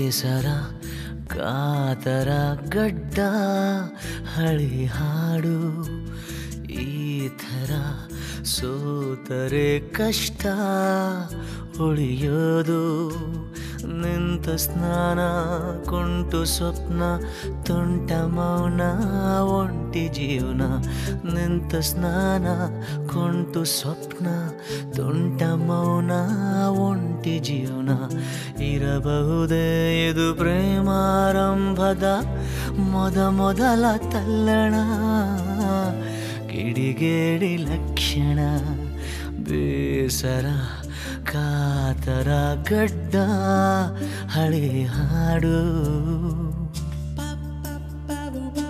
ಬೇಸರ ಕಾತರ ಗಡ್ಡ ಹಳಿ ಹಾಡು ಈ ಥರ ಸೋತರೆ ಕಷ್ಟ ಉಳಿಯೋದು ನಿಂತ ಸ್ನಾನ ಕುಂಟು ಸ್ವಪ್ನ ತುಂಟ ಮೌನ ಒಂಟಿ ಜೀವನ ನಿಂತ ಸ್ನಾನ ಕುಂಟು ಸ್ವಪ್ನ ತುಂಟ ಮೌನ ಒಂಟಿ ಜೀವನ ಇರಬಹುದೇ ಇದು ಪ್ರೇಮಾರಂಭದ ಮೊದ ಮೊದಲ ತಲ್ಲಣ ಕಿಡಿಗೇಡಿ ಲಕ್ಷಣ ಬೇಸರ ಕಾತರ ಗಡ್ಡ ಹಳೆ ಹಾಡು ba ba ba ba